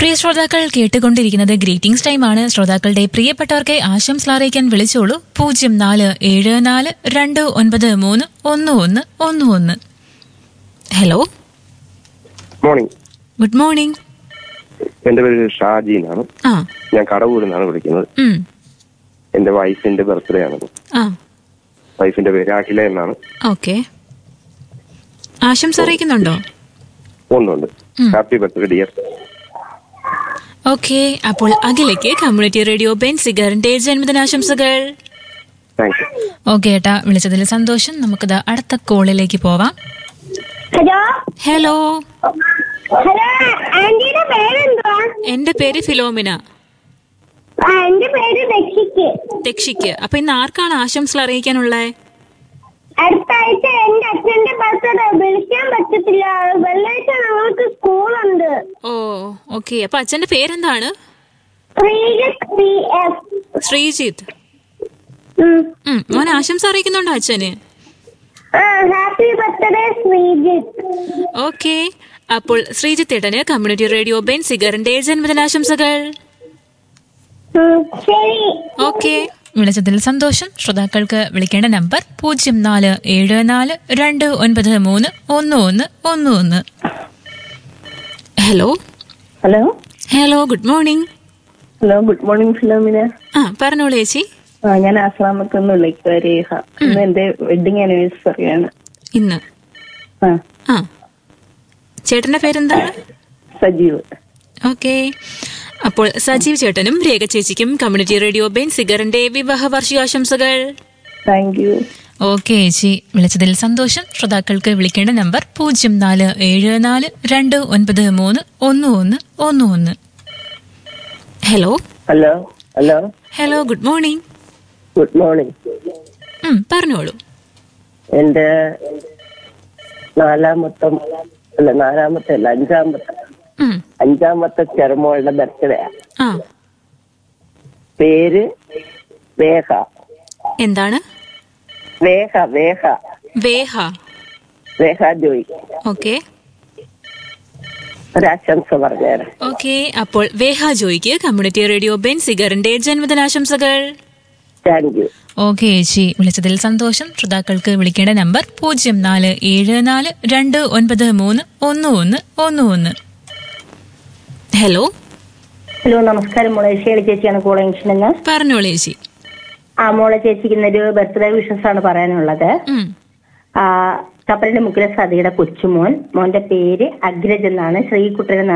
പ്രിയ ശ്രോതാക്കൾ കേട്ടുകൊണ്ടിരിക്കുന്നത് ഗ്രീറ്റിംഗ്സ് ടൈമാണ് ശ്രോതാക്കളുടെ പ്രിയപ്പെട്ടവർക്ക് ആശംസ അറിയിക്കാൻ വിളിച്ചോളൂ പൂജ്യം നാല് ഏഴ് നാല് രണ്ട് ഒൻപത് മൂന്ന് ഒന്ന് ഒന്ന് ഒന്ന് ഒന്ന് ഹലോ മോർണിംഗ് ഗുഡ് മോർണിംഗ് എന്റെ പേര് ഷാജി എന്നാണ് ആ ഞാൻ കടവൂരിൽ നിന്നാണ് വിളിക്കുന്നത് ഉം, എന്റെ വൈഫിന്റെ ബർത്ത്ഡേ ആണ് ആ വൈഫിന്റെ പേര് അഖില എന്നാണ് ഓക്കെ ആശംസ അറിയിക്കുന്നുണ്ടോ ഒന്നുണ്ട് ഉം. ഹാപ്പി ബർത്ത്ഡേ ഡിയർ ഓക്കെ അപ്പോൾ അഖിലയ്ക്ക് കമ്മ്യൂണിറ്റി റേഡിയോ ബെൻസിഗറിന്റെ ജന്മദിനാശംസകൾ താങ്ക് യു ഓക്കെ ഏട്ടാ വിളിച്ചതിൽ സന്തോഷം നമുക്കിത് അടുത്ത കോളിലേക്ക് പോവാം ഹലോ ഹലോ ഹലോ ആന്റിയുടെ പേരെന്തുവാ എന്റെ പേര് ഫിലോമിന ആ എന്റെ പേര് ദക്ഷിക്ക് ദക്ഷിക്ക് അപ്പൊ ഇന്ന് ആർക്കാണ് ആശംസകൾ അറിയിക്കാനുള്ളത് അടുത്ത ആഴ്ച എന്റെ അച്ഛന്റെ ബർത്ത്ഡേ വിളിക്കാൻ പറ്റത്തില്ല വെള്ളിയാഴ്ച ഞങ്ങൾക്ക് സ്കൂളുണ്ട് ഓ ഓക്കെ അപ്പൊ അച്ഛന്റെ പേരെന്താണ് ശ്രീജിത്ത് പി എഫ് ശ്രീജിത്ത് ഉം, മോൻ ആശംസ അറിയിക്കുന്നുണ്ടോ അച്ഛന് ആ ഹാപ്പി ബർത്ത്ഡേ ശ്രീജിത്ത് ഓക്കെ അപ്പോൾ ശ്രീജിത്ത് ഏട്ടന് കമ്മ്യൂണിറ്റി റേഡിയോ ബെൻസിഗറിന്റെ ജന്മദിനാശംസകൾ ഉം, ശരി ഓക്കെ വിളിച്ചതിൽ സന്തോഷം ശ്രോതാക്കൾക്ക് വിളിക്കേണ്ട നമ്പർ പൂജ്യം നാല് ഏഴ് നാല് രണ്ട് ഒൻപത് മൂന്ന് ഒന്ന് ഒന്ന് ഒന്ന് ഒന്ന് hello hello hello good morning hello good morning Philomina ആ പറഞ്ഞോളൂ ചേച്ചി ആ ഞാൻ ആശ്രാമത്തിൽ നിന്ന് വിളിക്കുക രേഖ ഇന്ന് എന്റെ വെഡിങ് ആനിവേഴ്സറി ആണ് ഇന്ന് ആ ആ ചേട്ടന്റെ പേരെന്താണ് സജീവ് ഓക്കെ അപ്പോൾ സജീവ് ചേട്ടനും രേഖ ചേച്ചിക്കും കമ്മ്യൂണിറ്റി റേഡിയോ ബെൻ സിഗറിന്റെ വിവാഹ വാർഷികാശംസകൾ താങ്ക് യു ഓക്കെ ചേച്ചി വിളിച്ചതിൽ സന്തോഷം ശ്രോതാക്കൾക്ക് വിളിക്കേണ്ട നമ്പർ പൂജ്യം നാല് ഏഴ് നാല് രണ്ട് ഒൻപത് മൂന്ന് ഒന്ന് ഒന്ന് ഒന്ന് ഒന്ന് hello hello hello hello good morning good morning ഉം, പറഞ്ഞോളൂ എന്റെ നാലാമത്തെ അല്ല നാലാമത്തെ അല്ല അഞ്ചാമത്തെ ഉം, അഞ്ചാമത്തെ ചെറുമോളുടെ ബർത്ത്ഡേ ആ പേര് വേഹ എന്താണ് വേഹ വേഹ വേഹ വേഹ ജോയി ഓക്കെ ഒരാശംസ പറഞ്ഞേരെ ഓക്കെ അപ്പോൾ വേഹ ജോയിക്ക് കമ്മ്യൂണിറ്റി റേഡിയോ ബെൻ സിഗറിന്റെ ജന്മദിനാശംസകൾ താങ്ക് യു ഓക്കെ ചേച്ചി വിളിച്ചതിൽ സന്തോഷം ശ്രോതാക്കൾക്ക് വിളിക്കേണ്ട നമ്പർ പൂജ്യം നാല് ഏഴ് നാല് രണ്ട് ഒൻപത് മൂന്ന് ഒന്ന് ഒന്ന് ഒന്ന് ഒന്ന് ഹലോ ഹലോ നമസ്കാരം മോളെ ഷേളി ചേച്ചിയാണ് കോളേജ് നിന്ന് പറഞ്ഞോളൂ ചേച്ചി ആ മോളെ ചേച്ചിക്ക് ഇന്നൊരു ബർത്ത്ഡേ വിഷസ് ആണ് പറയാനുള്ളത് ഉം, ആ കപ്പലിന്റെ മുക്കിലെ സതിയുടെ കൊച്ചുമോൻ മോന്റെ പേര് അഗ്രജ് എന്നാണ് ശ്രീകുട്ടൻ എന്നാണ്